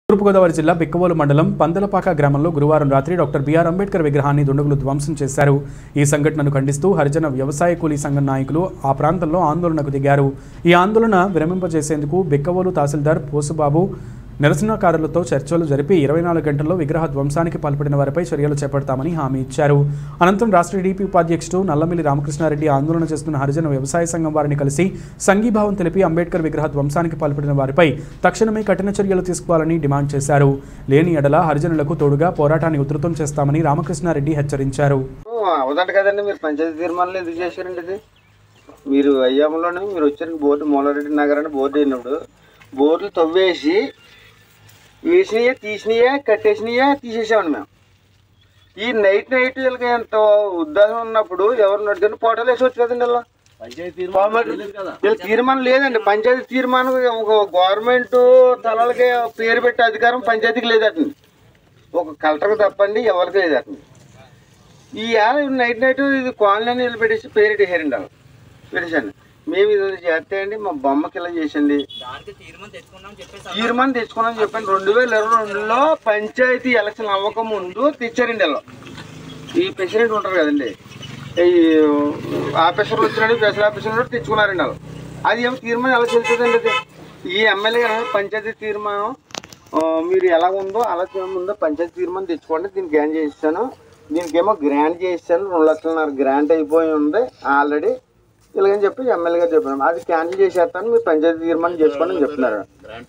తూర్పుగోదావరి జిల్లా బిక్కవోలు మండలం పందలపాక గ్రామంలో గురువారం రాత్రి డాక్టర్ బిఆర్ అంబేద్కర్ విగ్రహాన్ని దుండగులు ధ్వంసం చేశారు ఈ సంఘటనను ఖండిస్తూ హరిజన వ్యవసాయ కూలీ సంఘం నాయకులు ఆ ప్రాంతంలో ఆందోళనకు దిగారు ఈ ఆందోళన విరమింపజేసేందుకు బిక్కవోలు తహసీల్దార్ పోసుబాబు నిరసనకారులతో చర్చలు జరిపి ఇరవై నాలుగు గంటల్లో విగ్రహ ధ్వంసానికి పాల్పడిన వారిపై చర్యలు చేపడతామని హామీ ఇచ్చారు అనంతరం రాష్ట్ర టీడీపీ ఉపాధ్యక్షుడు నల్లమిల్లి రామకృష్ణారెడ్డి ఆందోళన చేస్తున్న హరిజన వ్యవసాయ సంఘం వారిని కలిసి సంఘీభావం తెలిపి అంబేద్కర్ విగ్రహ ధ్వంసానికి పాల్పడిన వారిపై తక్షణమే కఠిన చర్యలు తీసుకోవాలని డిమాండ్ చేశారు లేని ఎడల హరిజనులకు తోడుగా పోరాటాన్ని ఉధృతం చేస్తామని రామకృష్ణారెడ్డి హెచ్చరించారు అవదంట కదండి మీరు పంచాయతీ తీర్మానాలు ఎందుకు చేశారండి ఇది మీరు అయ్యాములోనే మీరు వచ్చారండి బోర్డు మూలారెడ్డి నగరాన్ని బోర్డు అయినప్పుడు బోర్డులు తవ్వేసి వేసినయే తీసినయే కట్టేసినయే తీసేసామండి మేము ఈ నైట్ నైట్ వీళ్ళకి ఎంత ఉద్దేశం ఉన్నప్పుడు ఎవరు నడిచిన పోటాలు వేసుకోవచ్చు కదండి ఇలా వీళ్ళ తీర్మానం లేదండి పంచాయతీ తీర్మానం ఒక గవర్నమెంట్ తలలకి పేరు పెట్టే అధికారం పంచాయతీకి లేదటండి ఒక కలెక్టర్కి తప్పండి ఎవరికి లేదటండి ఈ ఏడ నైట్ నైట్ ఇది కాలనీ అని వీళ్ళు పెట్టేసి పేరు పెట్టేసారండి వాళ్ళు పెట్టేసాను మేము ఇది చేస్తాయండి మా బొమ్మకి ఇలా చేసింది తీర్మానం తెచ్చుకున్నాం చెప్పండి రెండు వేల ఇరవై రెండులో పంచాయతీ ఎలక్షన్ అవ్వక ముందు తెచ్చారండి వీళ్ళు ఈ ప్రెసిడెంట్ ఉంటారు కదండి ఈ ఆఫీసర్లు వచ్చినాడు స్పెషల్ ఆఫీసర్ తెచ్చుకున్నారండి వాళ్ళు అది ఏమో తీర్మానం ఎలా చెల్తుందండి అది ఈ ఎమ్మెల్యే గారు పంచాయతీ తీర్మానం ఆ, మీరు ఎలా ఉందో అలా ముందో పంచాయతీ తీర్మానం తెచ్చుకోండి దీనికి గ్రాంట్ చేయిస్తాను దీనికేమో గ్రాంట్ చేయిస్తాను రెండు లక్షలన్నర గ్రాంట్ అయిపోయి ఉంది ఆల్రెడీ ఇలాగని చెప్పి ఎమ్మెల్యే గారు చెప్పాను అది క్యాన్సిల్ చేసేస్తాను మీరు పంచాయతీ తీర్మానం చేసుకోండి అని చెప్తున్నారు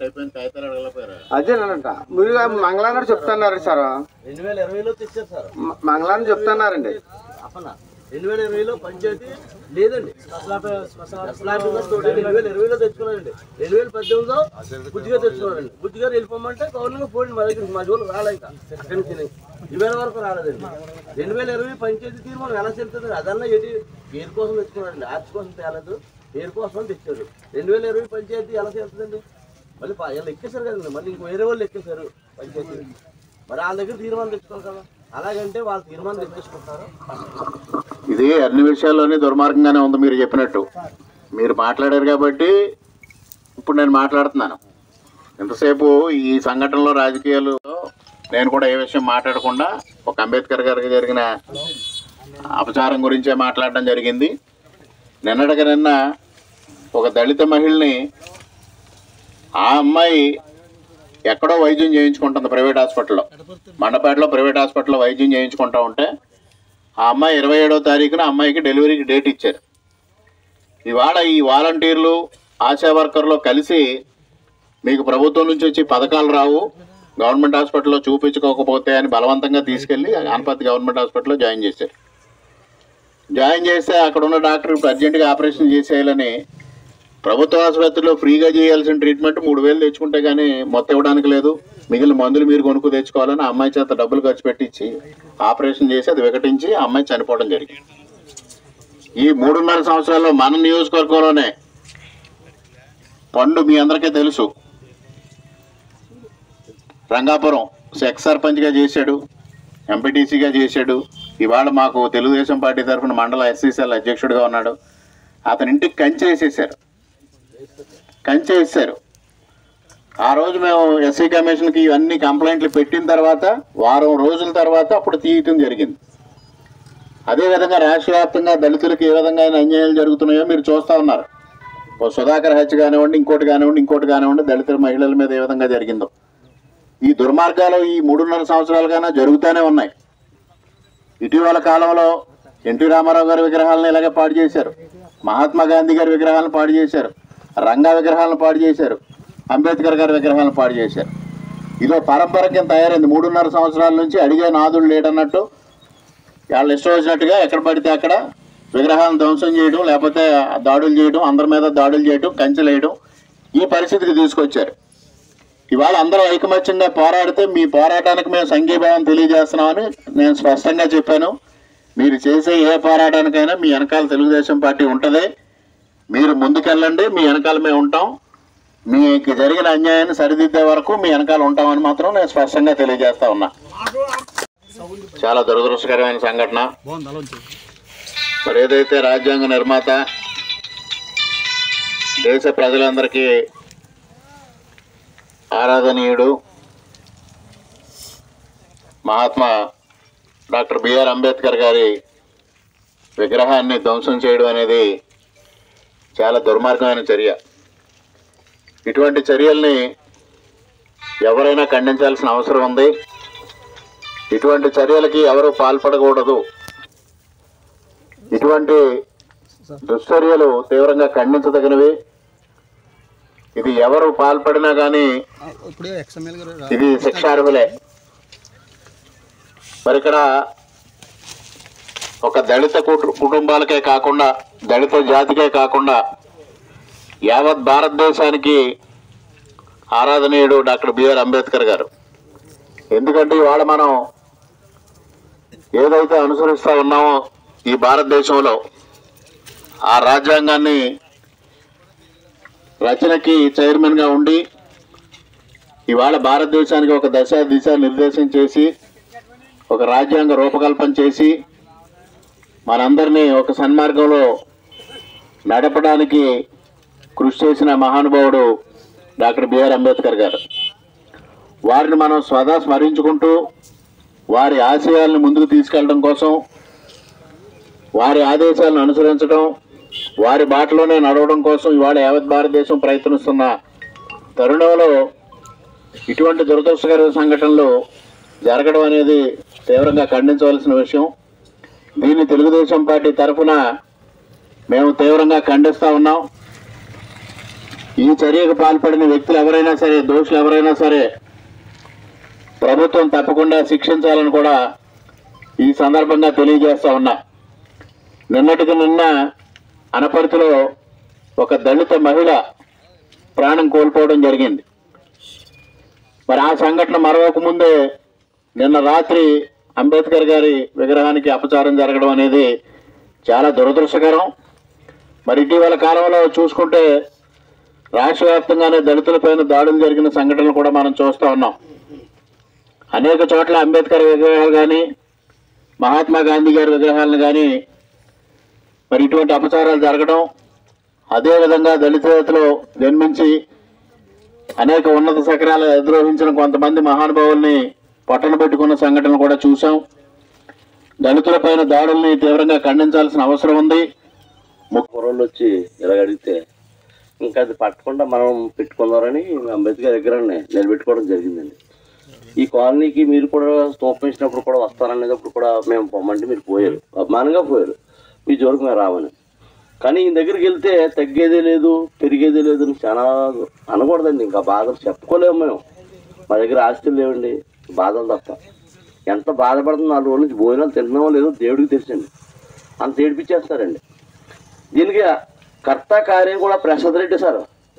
అదేనంట మీరు మంగళవారం చెప్తున్నారు సార్ రెండు వేల ఇరవైలో తెచ్చారు సార్ మ- మంగళవారం చెప్తున్నారండి అప్పన రెండు వేల ఇరవైలో పంచాయతీ లేదండి స్పెషల్ ఆఫీసర్ తోటి రెండు వేల ఇరవైలో తెచ్చుకున్నారండి రెండు వేల పద్దెనిమిదిలో బుద్ధిగా తెచ్చుకున్నారండి బుద్ధిగా వెళ్ళిపోమంటే గవర్నమెంట్ పోయింది మా దగ్గర మా జోలు రాలే ఇంకా అక్కడి నుంచి ఇవాళ వరకు రాలేదండి రెండు వేల ఇరవై పంచాయతీ తీర్మానం ఎలా చెల్తుంది అదన్నా ఏంటి పేరు కోసం తెచ్చుకున్నారండి ఆర్ట్స్ కోసం తేలేదు పేరు కోసం తెచ్చారు రెండు వేల ఇరవై పంచాయతీ ఎలా చెల్తుందండి మళ్ళీ పా- వీళ్ళు ఎక్కేశారు కదండి మళ్ళీ ఇంకో వేరే వాళ్ళు ఎక్కేశారు పంచాయతీ మరి వాళ్ళ దగ్గర తీర్మానం తెచ్చుకోవాలి కదా అలాగంటే వాళ్ళు తీర్మానం తెచ్చేసుకుంటారు ఇది అన్ని విషయాల్లోనే దుర్మార్గంగానే ఉంది మీరు చెప్పినట్టు మీరు మాట్లాడారు కాబట్టి ఇప్పుడు నేను మాట్లాడుతున్నాను ఎంతసేపు ఈ సంఘటనలో రాజకీయాలు నేను కూడా ఏ విషయం మాట్లాడకుండా ఒక అంబేద్కర్ గారికి జరిగిన అపచారం గురించే మాట్లాడడం జరిగింది నిన్నటికి నిన్న ఒక దళిత మహిళని ఆ అమ్మాయి ఎక్కడో వైద్యం చేయించుకుంటుంది ప్రైవేట్ హాస్పిటల్లో మండపేటలో ప్రైవేట్ హాస్పిటల్లో వైద్యం చేయించుకుంటా ఉంటే ఆ అమ్మాయి ఇరవై ఏడవ తారీఖున అమ్మాయికి డెలివరీకి డేట్ ఇచ్చారు ఇవాళ ఈ వాలంటీర్లు ఆశా వర్కర్లు కలిసి మీకు ప్రభుత్వం నుంచి వచ్చి పథకాలు రావు గవర్నమెంట్ హాస్పిటల్లో చూపించుకోకపోతే అని బలవంతంగా తీసుకెళ్ళి అనపతి గవర్నమెంట్ హాస్పిటల్లో జాయిన్ చేశారు జాయిన్ చేస్తే అక్కడ ఉన్న డాక్టర్ ఇప్పుడు అర్జెంటుగా ఆపరేషన్ చేసేయాలని ప్రభుత్వ ఆసుపత్రిలో ఫ్రీగా చేయాల్సిన ట్రీట్మెంట్ మూడు వేలు తెచ్చుకుంటే కానీ మొత్తం ఇవ్వడానికి లేదు మిగిలిన మందులు మీరు కొనుక్కు తెచ్చుకోవాలని ఆ అమ్మాయి చేత డబ్బులు ఖర్చు పెట్టించి ఆపరేషన్ చేసి అది వికటించి ఆ అమ్మాయి చనిపోవడం జరిగింది ఈ మూడున్నర సంవత్సరాల్లో మన నియోజకవర్గంలోనే పండు మీ అందరికీ తెలుసు రంగాపురం సెక్స్ సర్పంచ్గా చేశాడు ఎంపీటీసీగా చేశాడు ఇవాళ మాకు తెలుగుదేశం పార్టీ తరఫున మండల ఎస్సీసీఎల్ అధ్యక్షుడిగా ఉన్నాడు అతని ఇంటికి కంచె వేసేసారు కంచె వేసారు ఆ రోజు మేము ఎస్సీ కమిషన్కి ఇవన్నీ కంప్లైంట్లు పెట్టిన తర్వాత వారం రోజుల తర్వాత అప్పుడు తీయటం జరిగింది అదేవిధంగా రాష్ట్ర వ్యాప్తంగా దళితులకు ఏ విధంగా అయినా అన్యాయాలు జరుగుతున్నాయో మీరు చూస్తూ ఉన్నారు ఓ సుధాకర్ హత్య కానివ్వండి ఇంకోటి కానివ్వండి ఇంకోటి కానివ్వండి దళిత మహిళల మీద ఏ విధంగా జరిగిందో ఈ దుర్మార్గాలు ఈ మూడున్నర సంవత్సరాలుగానే జరుగుతూనే ఉన్నాయి ఇటీవల కాలంలో ఎన్టీ రామారావు గారి విగ్రహాలను ఇలాగే పాడు చేశారు మహాత్మా గాంధీ గారి విగ్రహాలను పాడు చేశారు రంగా విగ్రహాలను పాడు చేశారు అంబేద్కర్ గారి విగ్రహాలను పాడు చేశారు ఇదో పరంపర కింద తయారైంది మూడున్నర సంవత్సరాల నుంచి అడిగే నాదుడు లేడన్నట్టు వాళ్ళు ఇష్టం వచ్చినట్టుగా ఎక్కడ పడితే అక్కడ విగ్రహాలను ధ్వంసం చేయడం లేకపోతే దాడులు చేయడం అందరి మీద దాడులు చేయడం కంచెలు వేయడం ఈ పరిస్థితికి తీసుకొచ్చారు ఇవాళ అందరూ ఐకమత్యంగా పోరాడితే మీ పోరాటానికి మేము సంఘీభావం తెలియజేస్తున్నామని నేను స్పష్టంగా చెప్పాను మీరు చేసే ఏ పోరాటానికైనా మీ వెనకాల తెలుగుదేశం పార్టీ ఉంటుంది మీరు ముందుకెళ్ళండి మీ వెనకాల మేము ఉంటాం మీకు జరిగిన అన్యాయాన్ని సరిదిద్దే వరకు మీ వెనకాల ఉంటామని మాత్రం నేను స్పష్టంగా తెలియజేస్తా ఉన్నా చాలా దురదృష్టకరమైన సంఘటన మరి ఏదైతే రాజ్యాంగ నిర్మాత దేశ ప్రజలందరికీ ఆరాధనీయుడు మహాత్మా డాక్టర్ బిఆర్ అంబేద్కర్ గారి విగ్రహాన్ని ధ్వంసం చేయడం అనేది చాలా దుర్మార్గమైన చర్య ఇటువంటి చర్యల్ని ఎవరైనా ఖండించాల్సిన అవసరం ఉంది ఇటువంటి చర్యలకి ఎవరు పాల్పడకూడదు ఇటువంటి దుశ్చర్యలు తీవ్రంగా ఖండించదగినవి ఇది ఎవరు పాల్పడినా కానీ ఇది శిక్షార్హులే మరి ఇక్కడ ఒక దళిత కుటు- కుటుంబాలకే కాకుండా దళిత జాతికే కాకుండా యావత్ భారతదేశానికి ఆరాధనీయుడు డాక్టర్ బిఆర్ అంబేద్కర్ గారు ఎందుకంటే ఇవాళ మనం ఏదైతే అనుసరిస్తూ ఉన్నామో ఈ భారతదేశంలో ఆ రాజ్యాంగాన్ని రచనకి చైర్మన్గా ఉండి ఇవాళ భారతదేశానికి ఒక దశ దిశ నిర్దేశం చేసి ఒక రాజ్యాంగ రూపకల్పన చేసి మనందరినీ ఒక సన్మార్గంలో నడపడానికి కృషి చేసిన మహానుభావుడు డాక్టర్ బిఆర్ అంబేద్కర్ గారు వారిని మనం స్వదా స్మరించుకుంటూ వారి ఆశయాలను ముందుకు తీసుకెళ్ళడం కోసం వారి ఆదేశాలను అనుసరించడం వారి బాటలోనే నడవడం కోసం ఇవాళ యావత్ భారతదేశం ప్రయత్నిస్తున్న తరుణంలో ఇటువంటి దురదృష్టకర సంఘటనలు జరగడం అనేది తీవ్రంగా ఖండించవలసిన విషయం దీన్ని తెలుగుదేశం పార్టీ తరఫున మేము తీవ్రంగా ఖండిస్తా ఉన్నాం ఈ చర్యకు పాల్పడిన వ్యక్తులు ఎవరైనా సరే దోషులు ఎవరైనా సరే ప్రభుత్వం తప్పకుండా శిక్షించాలని కూడా ఈ సందర్భంగా తెలియజేస్తా ఉన్నా నిన్నటికి నిన్న అనపర్తిలో ఒక దళిత మహిళ ప్రాణం కోల్పోవడం జరిగింది మరి ఆ సంఘటన మరొక ముందే నిన్న రాత్రి అంబేద్కర్ గారి విగ్రహానికి అపచారం జరగడం అనేది చాలా దురదృష్టకరం మరి ఇటీవల కాలంలో చూసుకుంటే రాష్ట్ర వ్యాప్తంగానే దళితులపైన దాడులు జరిగిన సంఘటనలు కూడా మనం చూస్తూ ఉన్నాం అనేక చోట్ల అంబేద్కర్ విగ్రహాలు కానీ మహాత్మా గాంధీ గారి విగ్రహాలను కానీ మరి ఇటువంటి అపచారాలు జరగడం అదేవిధంగా దళిత జాతిలో జన్మించి అనేక ఉన్నత శిఖరాలు అధిరోహించిన కొంతమంది మహానుభావుల్ని పట్టణ పెట్టుకున్న సంఘటనలు కూడా చూసాం దళితులపైన దాడుల్ని తీవ్రంగా ఖండించాల్సిన అవసరం ఉంది కుర్రోళ్ళు వచ్చి ఇలాగ అడిగితే ఇంకా అది పట్టకుండా మనం పెట్టుకున్నారని అంబేద్కర్ విగ్రహాన్ని నిలబెట్టుకోవడం జరిగిందండి ఈ కాలనీకి మీరు కూడా స్తూపం ఇచ్చినప్పుడు కూడా వస్తారనేటప్పుడు కూడా మేము పొమ్మంటే మీరు పోయారు అభిమానంగా పోయారు మీ జోలికి మేము రామని కానీ ఈ దగ్గరికి వెళ్తే తగ్గేదే లేదు పెరిగేదే లేదు అని చాలా అనకూడదండి ఇంకా బాధలు చెప్పుకోలేము మేము మా దగ్గర ఆస్తులు లేవండి బాధలు తప్ప ఎంత బాధపడుతుంది నాలుగు రోజుల నుంచి భోజనాలు తింటున్నామో లేదో దేవుడికి తెలుసండి అంత ఏడిపించేస్తారండి దీనికి కర్త కార్యం కూడా ప్రసాద్ రెడ్డి సార్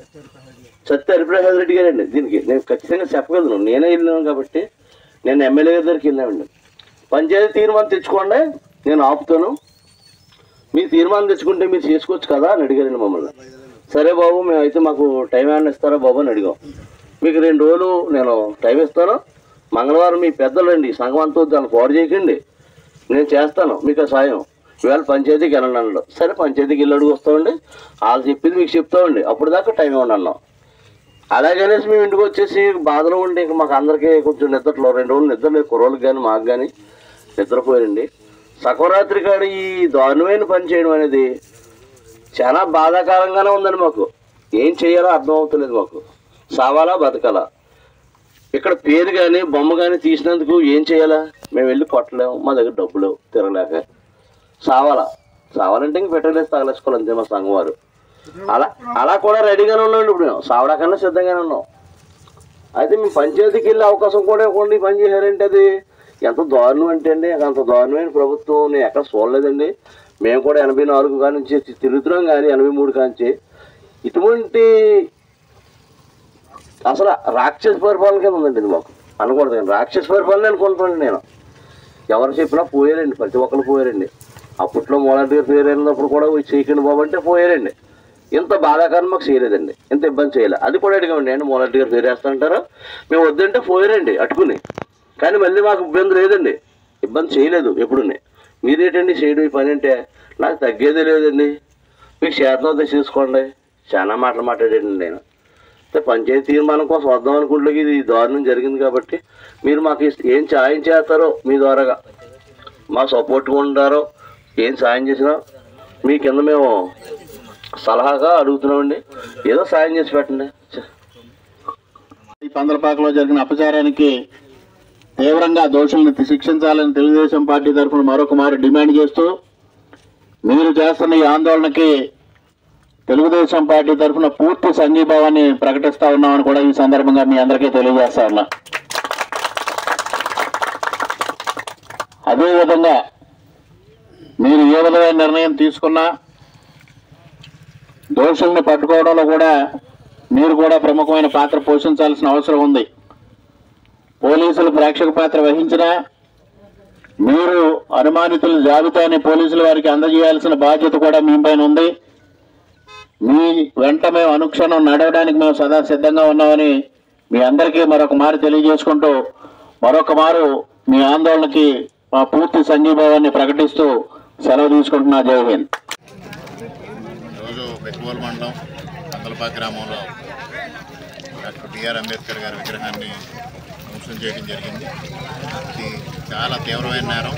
సత్య హరిప్రసాద్ రెడ్డి గారండి దీనికి నేను ఖచ్చితంగా చెప్పగలను నేనే వెళ్ళాను కాబట్టి నేను ఎమ్మెల్యే గారి దగ్గరికి వెళ్ళామండి పంచాయతీ తీర్మానం తెచ్చుకోండి నేను ఆపుతాను మీ తీర్మానం తెచ్చుకుంటే మీరు చేసుకోవచ్చు కదా అని అడిగారండి మమ్మల్ని సరే బాబు మేమైతే మాకు టైం ఏమైనా ఇస్తారా బాబు అని అడిగాం మీకు రెండు రోజులు నేను టైం ఇస్తాను మంగళవారం మీ పెద్దలు రండి సంఘం అంతా దాన్ని పాడు చేయకండి నేను చేస్తాను మీకు ఆ సాయం ఇవాళ పంచాయతీకి వెళ్ళండి అన్నాడు సరే పంచాయతీకి వెళ్ళి అడుగు వస్తామండి వాళ్ళు చెప్పింది మీకు చెప్తామండి అప్పుడు దాకా టైం ఇవ్వండి అన్నాం అలాగనేసి మేము ఇంటికి వచ్చేసి బాధలో ఉండి ఇంక మాకు అందరికీ కొంచెం నిద్రలో రెండు రోజులు నిద్ర లేదు కుర్రోళ్ళకి కానీ మాకు కానీ నిద్రపోయారండి సకవరాత్రి కాడ ఈ దారుణమైన పని చేయడం అనేది చాలా బాధాకరంగానే ఉందండి మాకు ఏం చేయాలో అర్థం అవుతలేదు మాకు సావాలా బతకాలా ఇక్కడ పేరు కానీ బొమ్మ కానీ తీసినందుకు ఏం చేయాలా మేము వెళ్ళి కొట్టలేము మా దగ్గర డబ్బులు తిరగలేక సావాలా సావాలంటే ఇంక పెట్టలేసి తగలేసుకోవాలి అంతే మా సంఘం వారు అలా అలా కూడా రెడీగానే ఉన్నాం ఇప్పుడు మేము సావడాకన్నా సిద్ధంగానే ఉన్నాం అయితే మీ పంచాయతీకి వెళ్ళే అవకాశం కూడా ఇవ్వకుండా ఈ పని చేశారంటే అది ఎంత దారుణం అంటే అండి అంత దారుణమైన ప్రభుత్వం నేను ఎక్కడ చూడలేదండి మేము కూడా ఎనభై నాలుగు కాడి నుంచి తిరుగుతున్నాం కానీ ఎనభై మూడు కాంచి ఇటువంటి అసలు రాక్షస పరిపాలన కింద ఉందండి ఇది మాకు అనకూడదు కానీ రాక్షస పరిపాలన అనుకుంటున్నాను నేను ఎవరు చెప్పినా పోయారండి ప్రతి ఒక్కరు పోయారండి అప్పట్లో మొదటి గారు పేరు వెళ్ళినప్పుడు కూడా "ఓయ్ చేయకండి బాబు అంటే పోయారండి ఇంత బాధాకరం మాకు చేయలేదండి ఇంత ఇబ్బంది చేయలేదు అది కూడా అడిగామండి ఏంటి మొదటి గారు పేరు వేస్తాంటారా మేము వద్దంటే పోయారండి అట్టుకుని కానీ మళ్ళీ మాకు ఇబ్బంది లేదండి ఇబ్బంది చేయలేదు ఎప్పుడునే మీరేటండి చేయడం ఈ పని అంటే నాకు తగ్గేదే లేదండి మీకు చేతనవుతే చేసుకోండి చాలా మాటలు మాట్లాడాడండి నేను అంటే పంచాయతీ తీర్మానం కోసం వద్దాం అనుకుంటే ఇది దారుణం జరిగింది కాబట్టి మీరు మాకు ఇస్- ఏం సాయం చేస్తారో మీ ద్వారాగా మా సపోర్ట్గా ఉంటారో ఏం సాయం చేసినా మీ కింద మేము సలహాగా అడుగుతున్నామండి ఏదో సాయం చేసి పెట్టండి చ- ఈ పందలపాకలో జరిగిన అపచారానికి తీవ్రంగా దోషులను శిక్షించాలని తెలుగుదేశం పార్టీ తరఫున మరొక మారు డిమాండ్ చేస్తూ మీరు చేస్తున్న ఈ ఆందోళనకి తెలుగుదేశం పార్టీ తరఫున పూర్తి సంఘీభావాన్ని ప్రకటిస్తా ఉన్నామని కూడా ఈ సందర్భంగా మీ అందరికీ తెలియజేస్తా ఉన్నా అదేవిధంగా మీరు ఏ విధమైన నిర్ణయం తీసుకున్నా దోషుల్ని పట్టుకోవడంలో కూడా మీరు కూడా ప్రముఖమైన పాత్ర పోషించాల్సిన అవసరం ఉంది పోలీసులు ప్రేక్షక పాత్ర వహించినా మీరు అనుమానితుల జాబితాని పోలీసుల వారికి అందజేయాల్సిన బాధ్యత కూడా మీ పైన ఉంది మీ వెంట మేము అనుక్షణం నడవడానికి మేము సదా సిద్ధంగా ఉన్నామని మీ అందరికీ మరొక మారు తెలియజేసుకుంటూ మరొక మారు మీ ఆందోళనకి మా పూర్తి సంఘీభావాన్ని ప్రకటిస్తూ సెలవు తీసుకుంటున్నా జై హింద్ రోజు బెక్కువల్ మండలం అందలపాక గ్రామంలో డాక్టర్ బిఆర్ అంబేద్కర్ గారి విగ్రహాన్ని ధ్వంసం చేయడం జరిగింది ఇది చాలా తీవ్రమైన నేరం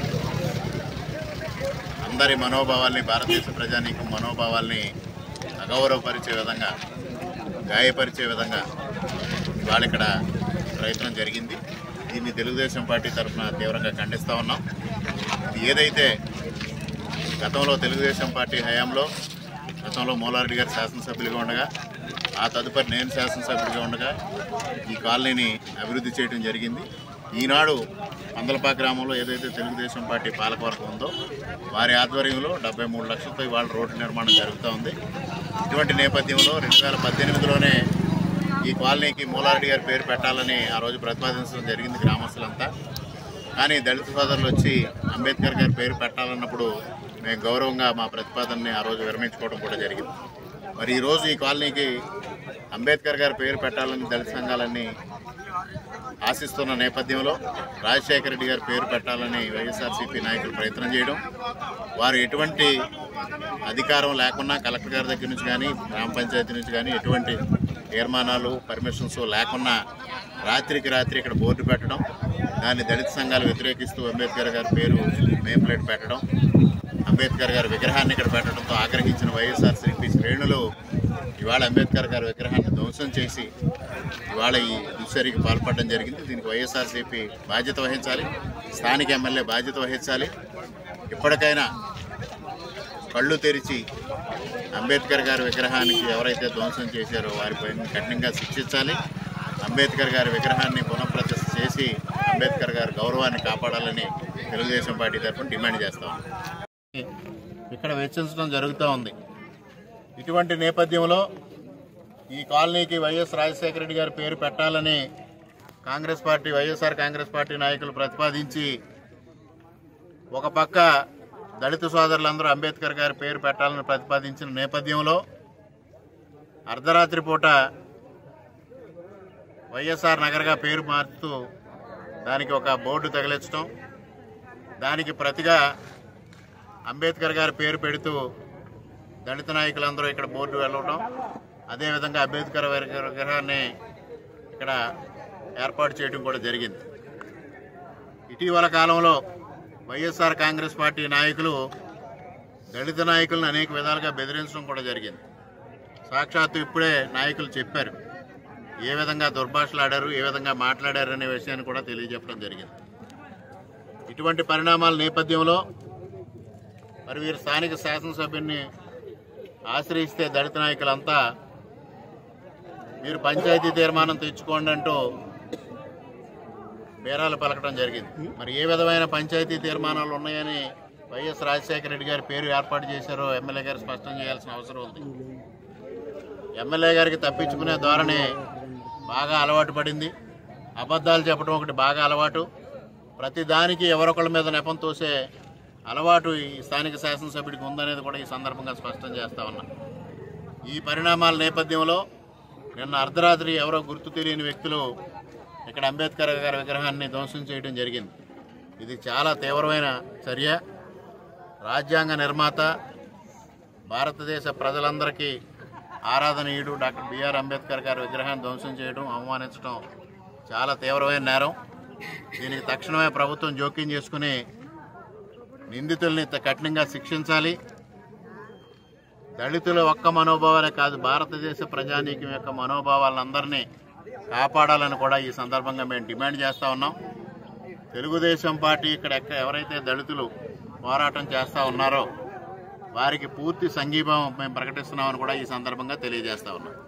అందరి మనోభావాల్ని భారతదేశ ప్రజానీకం మనోభావాల్ని అగౌరవపరిచే విధంగా గాయపరిచే విధంగా ఇవాళ ఇక్కడ ప్రయత్నం జరిగింది దీన్ని తెలుగుదేశం పార్టీ తరఫున తీవ్రంగా ఖండిస్తూ ఉన్నాం ఇది ఏదైతే గతంలో తెలుగుదేశం పార్టీ హయాంలో గతంలో మూలారెడ్డి గారు శాసనసభ్యులుగా ఉండగా ఆ తదుపరి నేను శాసనసభ్యుడిగా ఉండగా ఈ కాలనీని అభివృద్ధి చేయడం జరిగింది ఈనాడు మందలపాక గ్రామంలో ఏదైతే తెలుగుదేశం పార్టీ పాలకవర్గం ఉందో వారి ఆధ్వర్యంలో డెబ్బై మూడు లక్షలతో ఇవాళ రోడ్డు నిర్మాణం జరుగుతూ ఉంది ఇటువంటి నేపథ్యంలో రెండు వేల పద్దెనిమిదిలోనే ఈ కాలనీకి మూలారెడ్డి గారి పేరు పెట్టాలని ఆ రోజు ప్రతిపాదించడం జరిగింది గ్రామస్తులంతా కానీ దళిత సోదరులు వచ్చి అంబేద్కర్ గారి పేరు పెట్టాలన్నప్పుడు మేము గౌరవంగా మా ప్రతిపాదనని ఆ రోజు విరమించుకోవడం కూడా జరిగింది మరి ఈరోజు ఈ కాలనీకి అంబేద్కర్ గారి పేరు పెట్టాలని దళిత సంఘాలన్నీ ఆశిస్తున్న నేపథ్యంలో రాజశేఖర రెడ్డి గారి పేరు పెట్టాలని వైఎస్ఆర్సీపీ నాయకులు ప్రయత్నం చేయడం వారు ఎటువంటి అధికారం లేకున్నా కలెక్టర్ గారి దగ్గర నుంచి కానీ గ్రామ పంచాయతీ నుంచి కానీ ఎటువంటి తీర్మానాలు పర్మిషన్స్ లేకున్నా రాత్రికి రాత్రి ఇక్కడ బోర్డు పెట్టడం దాన్ని దళిత సంఘాలు వ్యతిరేకిస్తూ అంబేద్కర్ గారి పేరు నేమ్ ప్లేట్ పెట్టడం అంబేద్కర్ గారి విగ్రహాన్ని ఇక్కడ పెట్టడంతో ఆగ్రహించిన వైఎస్ఆర్సీపీ శ్రేణులు ఇవాళ అంబేద్కర్ గారి విగ్రహాన్ని ధ్వంసం చేసి ఇవాళ ఈ దుశ్చర్యకి పాల్పడడం జరిగింది దీనికి వైఎస్ఆర్సీపీ బాధ్యత వహించాలి స్థానిక ఎమ్మెల్యే బాధ్యత వహించాలి ఇప్పటికైనా కళ్ళు తెరిచి అంబేద్కర్ గారి విగ్రహానికి ఎవరైతే ధ్వంసం చేశారో వారిపైన కఠినంగా శిక్షించాలి అంబేద్కర్ గారి విగ్రహాన్ని పునఃప్రతిష్ఠ చేసి అంబేద్కర్ గారి గౌరవాన్ని కాపాడాలని తెలుగుదేశం పార్టీ తరఫున డిమాండ్ చేస్తాం ఇక్కడ వెచ్చించడం జరుగుతూ ఉంది ఇటువంటి నేపథ్యంలో ఈ కాలనీకి వైఎస్ రాజశేఖర రెడ్డి గారి పేరు పెట్టాలని Congress party YSR Congress party నాయకులు ప్రతిపాదించి ఒక పక్క దళిత సోదరులందరూ అంబేద్కర్ గారి పేరు పెట్టాలని ప్రతిపాదించిన నేపథ్యంలో అర్ధరాత్రి పూట వైఎస్ఆర్ నగర్గా పేరు మార్చుతూ దానికి ఒక బోర్డు తగిలించడం దానికి ప్రతిగా అంబేద్కర్ గారి పేరు పెడుతూ దళిత నాయకులందరూ ఇక్కడ బోర్డు వెళ్ళడం అదేవిధంగా అంబేద్కర్ విగ్ర- విగ్రహాన్ని ఇక్కడ ఏర్పాటు చేయడం కూడా జరిగింది ఇటీవల కాలంలో వైఎస్ఆర్ కాంగ్రెస్ పార్టీ నాయకులు దళిత నాయకులను అనేక విధాలుగా బెదిరించడం కూడా జరిగింది సాక్షాత్తు ఇప్పుడే నాయకులు చెప్పారు ఏ విధంగా దుర్భాషలాడారు ఏ విధంగా మాట్లాడారు అనే విషయాన్ని కూడా తెలియజెప్పడం జరిగింది ఇటువంటి పరిణామాల నేపథ్యంలో మరి వీరు స్థానిక శాసనసభ్యుని ఆశ్రయిస్తే దళిత నాయకులంతా మీరు పంచాయతీ తీర్మానం తెచ్చుకోండి అంటూ బేరాలు పలకడం జరిగింది మరి ఏ విధమైన పంచాయతీ తీర్మానాలు ఉన్నాయని వైఎస్ రాజశేఖర రెడ్డి గారి పేరు ఏర్పాటు చేశారో ఎమ్మెల్యే గారు స్పష్టం చేయాల్సిన అవసరం ఉంది ఎమ్మెల్యే గారికి తప్పించుకునే ధోరణి బాగా అలవాటు పడింది అబద్ధాలు చెప్పడం ఒకటి బాగా అలవాటు ప్రతి దానికి ఎవరొకళ్ళ మీద నెపం తోసే అలవాటు ఈ స్థానిక శాసనసభ్యుడికి ఉందనేది కూడా ఈ సందర్భంగా స్పష్టం చేస్తా ఉన్నా ఈ పరిణామాల నేపథ్యంలో నిన్న అర్ధరాత్రి ఎవరో గుర్తు తెలియని వ్యక్తులు ఇక్కడ అంబేద్కర్ గారి విగ్రహాన్ని ధ్వంసం చేయడం జరిగింది ఇది చాలా తీవ్రమైన చర్య రాజ్యాంగ నిర్మాత భారతదేశ ప్రజలందరికీ ఆరాధనీయుడు డాక్టర్ బిఆర్ అంబేద్కర్ గారి విగ్రహాన్ని ధ్వంసం చేయడం అవమానించడం చాలా తీవ్రమైన నేరం దీనికి తక్షణమే ప్రభుత్వం జోక్యం చేసుకుని నిందితుల్ని త- కఠినంగా శిక్షించాలి దళితుల ఒక్క మనోభావాలే కాదు భారతదేశ ప్రజానీకం యొక్క మనోభావాలందరినీ కాపాడాలని కూడా ఈ సందర్భంగా మేము డిమాండ్ చేస్తూ ఉన్నాం తెలుగుదేశం పార్టీ ఇక్కడ ఎక్క- ఎవరైతే దళితులు పోరాటం చేస్తూ ఉన్నారో వారికి పూర్తి సంఘీభావం మేము ప్రకటిస్తున్నామని కూడా ఈ సందర్భంగా తెలియజేస్తా ఉన్నాం